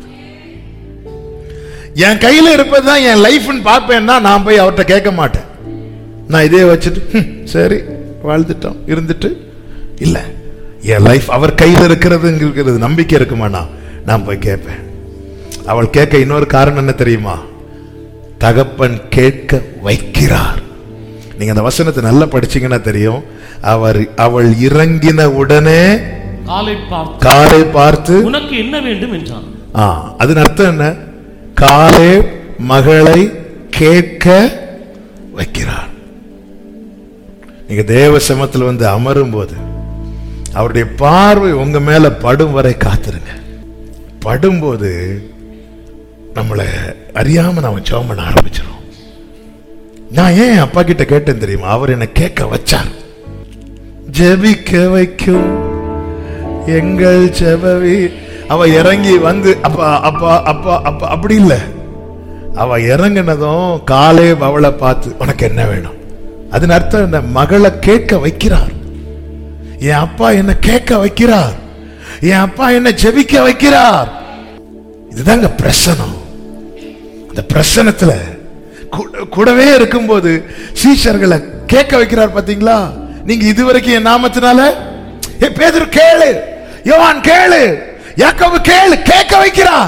என் கையில இருப்பதுதான் என் லைஃப்னு பார்ப்பேன்னா நான் போய் அவர்கிட்ட கேட்க மாட்டேன் நான் இதே வச்சுட்டு "ஹம், சரி வாழ்ந்துட்டோம் இருந்துட்டு இல்ல என் லைஃப் அவர் கையில் இருக்கிறது இருக்கிறது நம்பிக்கை இருக்குமாண்ணா நான் போய் கேட்பேன் அவள் கேட்க இன்னொரு காரணம் என்ன தெரியுமா தகப்பன் கேட்க வைக்கிறார் நீங்க அந்த வசனத்தை நல்லா படிச்சீங்கன்னா தெரியும் அவர் அவள் இறங்கின உடனே காலை பார்த்து காலை பார்த்து உனக்கு என்ன வேண்டும் என்றான் ஆ அதன் அர்த்தம் என்ன காலே மகளை கேட்க வைக்கிறார் நீங்க தேவ சமத்தில் வந்து அமரும் போது அவருடைய பார்வை உங்க மேல படும் வரை காத்துருங்க படும்போது நம்மளை அறியாம நாம ஜெபம் பண்ண ஆரம்பிச்சிடும் நான் ஏன் அப்பா கிட்ட கேட்டேன் தெரியுமா அவர் என்னை கேட்க வச்சார் ஜெபிக்க வைக்கும் எங்கள் செபவி அவ இறங்கி வந்து அப்பா அப்பா அப்பா அப்பா அப்படி இல்ல அவ இறங்கினதும் காலே அவளை பார்த்து உனக்கு என்ன வேணும் அதன் அர்த்தம் என்ன மகளை கேட்க வைக்கிறார் என் அப்பா என்ன கேட்க வைக்கிறார் என் அப்பா என்ன ஜெபிக்க வைக்கிறார் இதுதாங்க பிரசனம் அந்த பிரசனத்துல கூட- கூடவே இருக்கும்போது சீஷர்களை கேட்க வைக்கிறார் பாத்தீங்களா நீங்க இதுவரைக்கும் என் நாமத்தினால ஏ பேதுரு கேளு யோவான் கேளு யாக்கோபு கேளு கேட்க வைக்கிறார்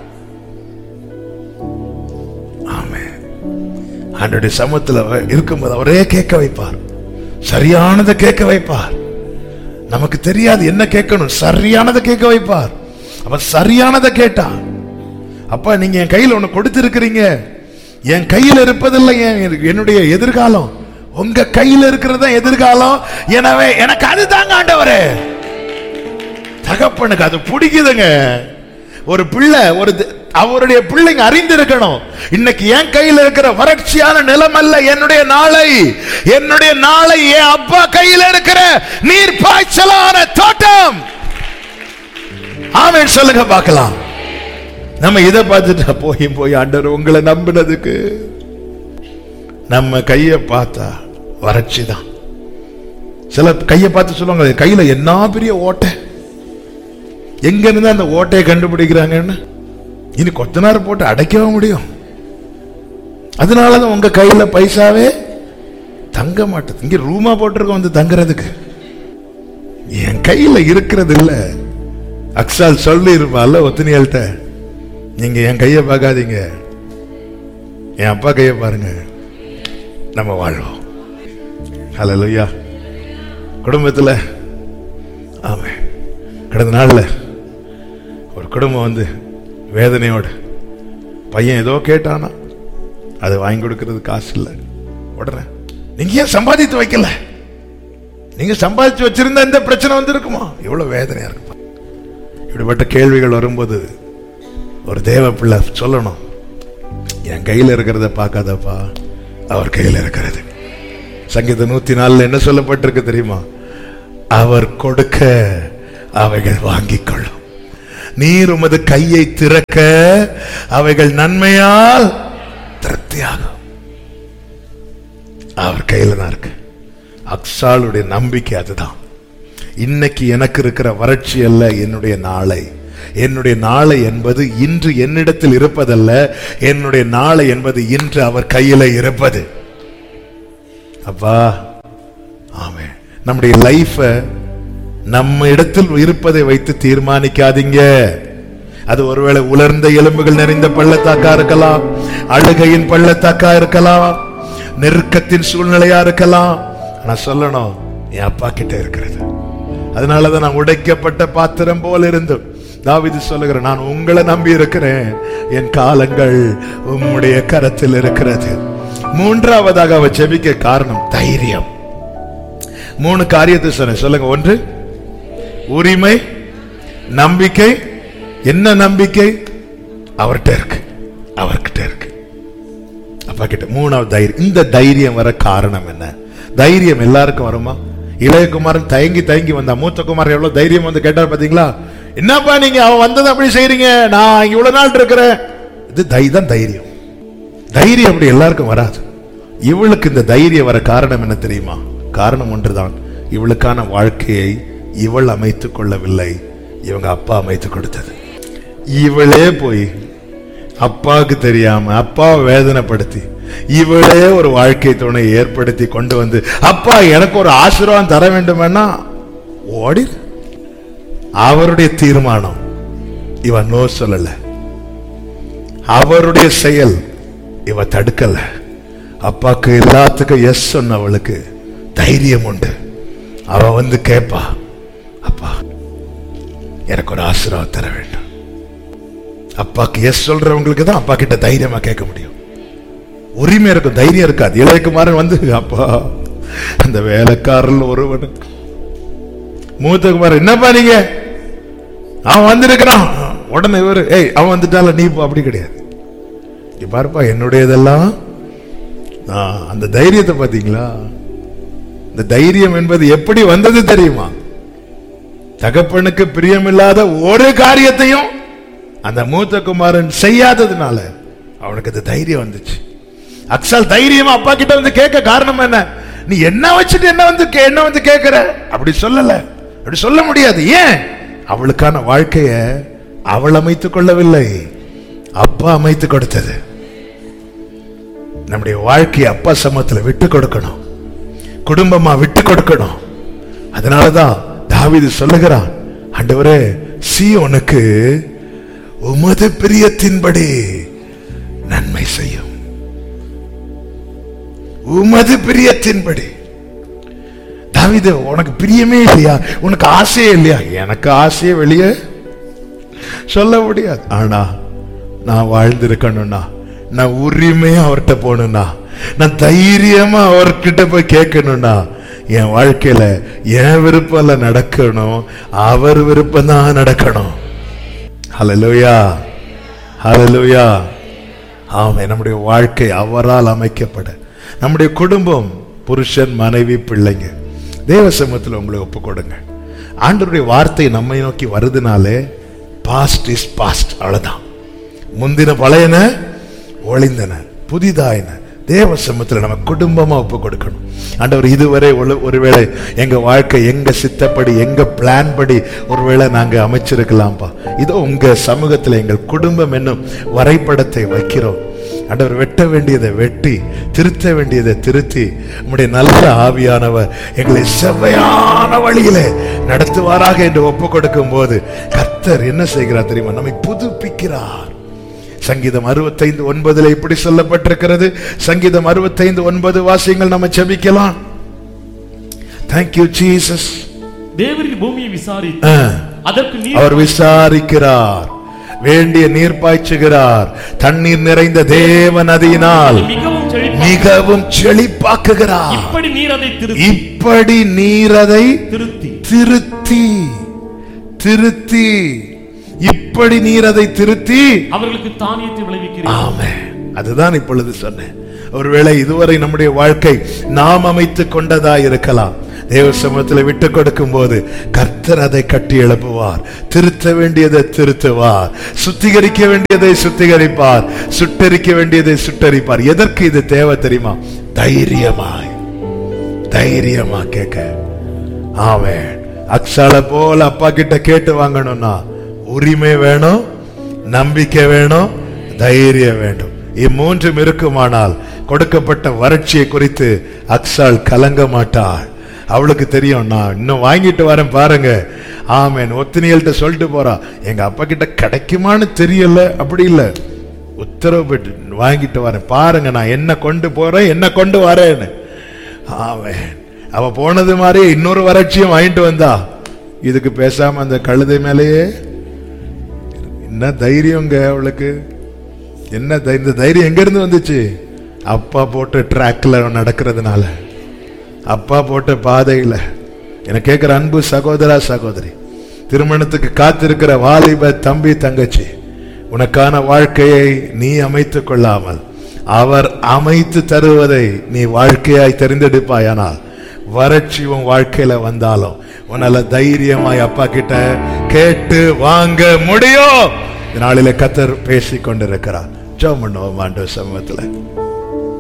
ஆமென் ஆண்டோடைய சமூகத்துல அவர் இருக்கும்போது அவரே கேட்க வைப்பார் சரியானதை கேட்க வைப்பார் நமக்கு தெரியாது என்ன கேட்கணும் சரியானதை கேட்க வைப்பார் அவன் சரியானதை கேட்டான் அப்பா நீங்க என் கையில் ஒண்ணு கொடுத்திருக்கிறீங்க என் கையில் இருப்பதில்லை என் என்னுடைய எதிர்காலம் உங்க கையில் இருக்கிறது தான் எதிர்காலம் எனவே எனக்கு அதுதாங்க ஆண்டவரே தகப்பனுக்கு அது பிடிக்குதுங்க ஒரு பிள்ளை ஒரு த- அவருடைய பிள்ளைங்க அறிந்திருக்கணும் இன்னைக்கு என் கையில இருக்கிற வறட்சியான நிலம் அல்ல என்னுடைய நாளை என்னுடைய நாளை என் அப்பா கையில இருக்கிற நீர் பாய்ச்சலான தோட்டம் ஆமென் சொல்லுங்க பார்க்கலாம் நம்ம இதை பார்த்துட்டா போய் போய் ஆண்டவர் உங்களை நம்பினதுக்கு நம்ம கையை பார்த்தா வறட்சி தான் சில கையை பார்த்து சொல்லுவாங்க கையில என்ன பெரிய ஓட்டை எங்க இருந்து அந்த ஓட்டையை கண்டுபிடிக்கிறாங்கன்னு இனி கொத்த நேரம் போட்டு அடைக்கவே முடியும் அதனாலதான் உங்க கையில பைசாவே தங்க மாட்டேது இங்க ரூமா போட்டிருக்கோம் வந்து தங்குறதுக்கு என் கையில இருக்கிறது இல்ல அக்ஸால் சொல்லி இருப்பால ஒத்தினியல்கிட்ட நீங்க என் கையை பார்க்காதீங்க என் அப்பா கையை பாருங்க நம்ம வாழ்வோம் ஹalleluya குடும்பத்துல ஆமே கடந்த நாள்ல ஒரு குடும்பம் வந்து வேதனையோடு பையன் ஏதோ கேட்டானா அதை வாங்கி கொடுக்கறது காசு இல்லை உடனே நீங்க ஏன் சம்பாதித்து வைக்கல நீங்க சம்பாதிச்சு வச்சிருந்தா இந்த பிரச்சனை வந்திருக்குமா எவ்வளவு வேதனையா இருக்குமா இப்படிப்பட்ட கேள்விகள் வரும்போது ஒரு தேவ பிள்ளை சொல்லணும் என் கையில இருக்கிறத பார்க்காதப்பா அவர் கையில இருக்கிறது சங்கீத நூத்தி நாலுல என்ன சொல்லப்பட்டிருக்கு தெரியுமா அவர் கொடுக்க அவைகள் வாங்கிக் கொள்ளும் நீர் உமது கையை திறக்க அவைகள் நன்மையால் திருப்தியாகும் அவர் கையில தான் இருக்கு அக்ஸாளுடைய நம்பிக்கை அதுதான் இன்னைக்கு எனக்கு இருக்கிற வறட்சி அல்ல என்னுடைய நாளை என்னுடைய நாளை என்பது இன்று என்னிடத்தில் இருப்பதல்ல என்னுடைய நாளை என்பது இன்று அவர் கையில இருப்பது அப்பா ஆமே நம்முடைய லைஃப நம்ம இடத்தில் இருப்பதை வைத்து தீர்மானிக்காதீங்க அது ஒருவேளை உலர்ந்த எலும்புகள் நிறைந்த பள்ளத்தாக்கா இருக்கலாம் அழுகையின் பள்ளத்தாக்கா இருக்கலாம் நெருக்கத்தின் சூழ்நிலையா இருக்கலாம் ஆனா சொல்லணும் என் அப்பா கிட்ட இருக்கிறது அதனாலதான் நான் உடைக்கப்பட்ட பாத்திரம் போல இருந்தும் தாவிது சொல்லுகிற நான் உங்களை நம்பி இருக்கிறேன் என் காலங்கள் உம்முடைய கரத்தில் இருக்கிறது மூன்றாவதாக அவ ஜெபிக்க காரணம் தைரியம் மூணு காரியத்தை சொன்னேன் சொல்லுங்க ஒன்று உரிமை நம்பிக்கை என்ன நம்பிக்கை அவர்கிட்ட இருக்கு அவர்கிட்ட இருக்கு அப்பா கிட்ட மூணாவது தைரியம் இந்த தைரியம் வர காரணம் என்ன தைரியம் எல்லாருக்கும் வருமா இளையகுமாரன் தயங்கி தயங்கி வந்தா மூத்த குமார் எவ்வளவு தைரியம் வந்து கேட்டார் பாத்தீங்களா என்னப்பா நீங்க அவன் வந்தது அப்படி செய்றீங்க நான் இங்க இவ்வளவு நாள் இருக்கிறேன் இது தை- தான் தைரியம் தைரியம் அப்படி எல்லாருக்கும் வராது இவளுக்கு இந்த தைரியம் வர காரணம் என்ன தெரியுமா காரணம் ஒன்றுதான் இவளுக்கான வாழ்க்கையை இவள் அமைத்துக் கொள்ளவில்லை இவங்க அப்பா அமைத்து கொடுத்தது இவளே போய் அப்பாவுக்கு தெரியாம அப்பாவை வேதனைப்படுத்தி இவளே ஒரு வாழ்க்கை துணை ஏற்படுத்தி கொண்டு வந்து அப்பா எனக்கு ஒரு ஆசீர்வாதம் தர வேண்டுமென்னா ஓடி அவருடைய தீர்மானம் இவன் நோ சொல்லல அவருடைய செயல் இவ தடுக்கல அப்பாக்கு எல்லாத்துக்கும் எஸ் சொன்னவளுக்கு தைரியம் உண்டு அவ வந்து கேப்பா அப்பா எனக்கு ஒரு ஆசீர்வாதம் தர வேண்டும் அப்பாக்கு எஸ் சொல்றவங்களுக்கு தான் அப்பா கிட்ட தைரியமா கேட்க முடியும் உரிமை இருக்கும் தைரியம் இருக்காது இளையகுமாரன் வந்து அப்பா அந்த வேலைக்காரன் ஒருவனுக்கு மூத்த குமாரன் என்னப்பா நீங்க அவன் வந்திருக்கிறான் உடனே இவரு ஏய் அவன் வந்துட்டால நீ போ அப்படி கிடையாது இங்க பாருப்பா என்னுடையதெல்லாம் நான் அந்த தைரியத்தை பாத்தீங்களா இந்த தைரியம் என்பது எப்படி வந்தது தெரியுமா தகப்பனுக்கு பிரியமில்லாத ஒரு காரியத்தையும் அந்த மூத்த குமாரன் செய்யாததுனால அவனுக்கு அந்த தைரியம் வந்துச்சு அக்ஸால் தைரியமா அப்பா கிட்ட வந்து கேட்க காரணம் என்ன நீ என்ன வச்சுட்டு என்ன வந்து கே- என்ன வந்து கேட்கிற அப்படி சொல்லல அப்படி சொல்ல முடியாது ஏன் அவளுக்கான வாழ்க்கைய அவள் அமைத்துக் கொள்ளவில்லை அப்பா அமைத்து கொடுத்தது நம்முடைய வாழ்க்கையை அப்பா சமத்துல விட்டு கொடுக்கணும் குடும்பமா விட்டு கொடுக்கணும் அதனாலதான் தாவீது சொல்லுகிறான் ஆண்டவரே சீயோனுக்கு உமது பிரியத்தின்படி நன்மை செய்யும் உமது பிரியத்தின்படி தாவீது உனக்கு பிரியமே இல்லையா உனக்கு ஆசையே இல்லையா எனக்கு ஆசையே வெளியே சொல்ல முடியாது ஆனா நான் வாழ்ந்திருக்கணும்னா நான் உரிமையா அவர்கிட்ட போகணும்னா நான் தைரியமா அவர்கிட்ட போய் கேட்கணும்னா என் வாழ்க்கையில என் விருப்பம்ல நடக்கணும் அவர் விருப்பம் தான் நடக்கணும் ஹalleluya ஹalleluya ஆமே நம்முடைய வாழ்க்கை அவரால் அமைக்கப்பட நம்முடைய குடும்பம் புருஷன் மனைவி பிள்ளைங்க தேவ சமூகத்தில் உங்களை ஒப்பு கொடுங்க ஆண்டவருடைய வார்த்தை நம்மை நோக்கி வருதுனாலே பாஸ்ட் இஸ் பாஸ்ட் அவ்வளவுதான் முந்தின பழையன ஒளிந்தன புதிதாயின தேவ சமூகத்தில் நம்ம குடும்பமா ஒப்பு கொடுக்கணும் ஆண்டவர் இதுவரை ஒரு- ஒருவேளை எங்க வாழ்க்கை எங்க சித்தப்படி எங்க பிளான் படி ஒருவேளை நாங்க அமைச்சிருக்கலாம்ப்பா இதோ உங்க சமூகத்தில் எங்கள் குடும்பம் என்னும் வரைபடத்தை வைக்கிறோம் ஆண்டவர் வெட்ட வேண்டியதை வெட்டி திருத்த வேண்டியதை திருத்தி உம்முடைய நல்ல ஆவியானவர் எங்களை செவ்வையான வழியிலே நடத்துவாராக என்று ஒப்பு கொடுக்கும் போது கர்த்தர் என்ன செய்கிறார் தெரியுமா நம்மை புதுப்பிக்கிறார் சங்கீதம் அறுபத்தைந்து ஒன்பதுல இப்படி சொல்லப்பட்டிருக்கிறது சங்கீதம் அறுபத்தைந்து ஒன்பது வாசியங்கள் நம்ம செபிக்கலாம் தேங்க்யூ ஜீசஸ் தேவரின் பூமியை விசாரித்து அதற்கு நீர் அவர் விசாரிக்கிறார் வேண்டிய நீர் பாய்ச்சுகிறார் தண்ணீர் நிறைந்த தேவ நதியினால் மிகவும் செழிப்பாக மிகவும் செழிப்பாக்குகிறார் இப்படி நீர் அதை திருத்தி இப்படி நீர் அதை திருத்தி திருத்தி திருத்தி இப்படி நீர் அதை திருத்தி அவர்களுக்கு தானியத்தை விளைவிக்கிறீர் ஆமென் அதுதான் இப்பொழுது சொன்னேன் ஒருவேளை இதுவரை நம்முடைய வாழ்க்கை நாம் அமைத்துக் கொண்டதா இருக்கலாம் தேவ சமூகத்தில் விட்டு கொடுக்கும் போது கர்த்தர் அதை கட்டி எழுப்புவார் திருத்த வேண்டியதை திருத்துவார் சுத்திகரிக்க வேண்டியதை சுத்திகரிப்பார் சுட்டரிக்க வேண்டியதை சுட்டரிப்பார் எதற்கு இது தேவை தெரியுமா தைரியமாய் தைரியமா கேட்க ஆமென் அக்ஷால போல அப்பா கிட்ட கேட்டு வாங்கணும்னா உரிமை வேணும் நம்பிக்கை வேணும் தைரியம் வேண்டும் இம்மூன்றும் இருக்குமானால் கொடுக்கப்பட்ட வறட்சியை குறித்து அக்ஷால் கலங்க மாட்டாள் அவளுக்கு தெரியும் நான் இன்னும் வாங்கிட்டு வரேன் பாருங்க ஆமேன் ஒத்தினியல்கிட்ட சொல்லிட்டு போறா எங்க அப்பா கிட்ட கிடைக்குமான்னு தெரியல அப்படி இல்ல உத்தரவு பெற்று வாங்கிட்டு வரேன் பாருங்க நான் என்ன கொண்டு போறேன் என்ன கொண்டு வரேன்னு ஆமென் அவ போனது மாதிரி இன்னொரு வறட்சியும் வாங்கிட்டு வந்தா இதுக்கு பேசாம அந்த கழுதை மேலேயே என்ன தைரியங்க அவளுக்கு என்ன தை- இந்த தைரியம் எங்க இருந்து வந்துச்சு அப்பா போட்ட ட்ராக்ல நடக்கிறதுனால அப்பா போட்ட பாதையில எனக்கு கேட்கிற அன்பு சகோதரா சகோதரி திருமணத்துக்கு காத்திருக்கிற வாலிப தம்பி தங்கச்சி உனக்கான வாழ்க்கையை நீ அமைத்துக் கொள்ளாமல் அவர் அமைத்து தருவதை நீ வாழ்க்கையாய் தெரிந்தெடுப்பாயானால் வறட்சி உன் வாழ்க்கையில வந்தாலும் உன்னால தைரியமாய் அப்பா கிட்ட கேட்டு வாங்க முடியும் இந்த நாளில கத்தர் பேசிக் கொண்டிருக்கிறார் ஜெபம் பண்ணுவோம் ஆண்டவர் சமூகத்துல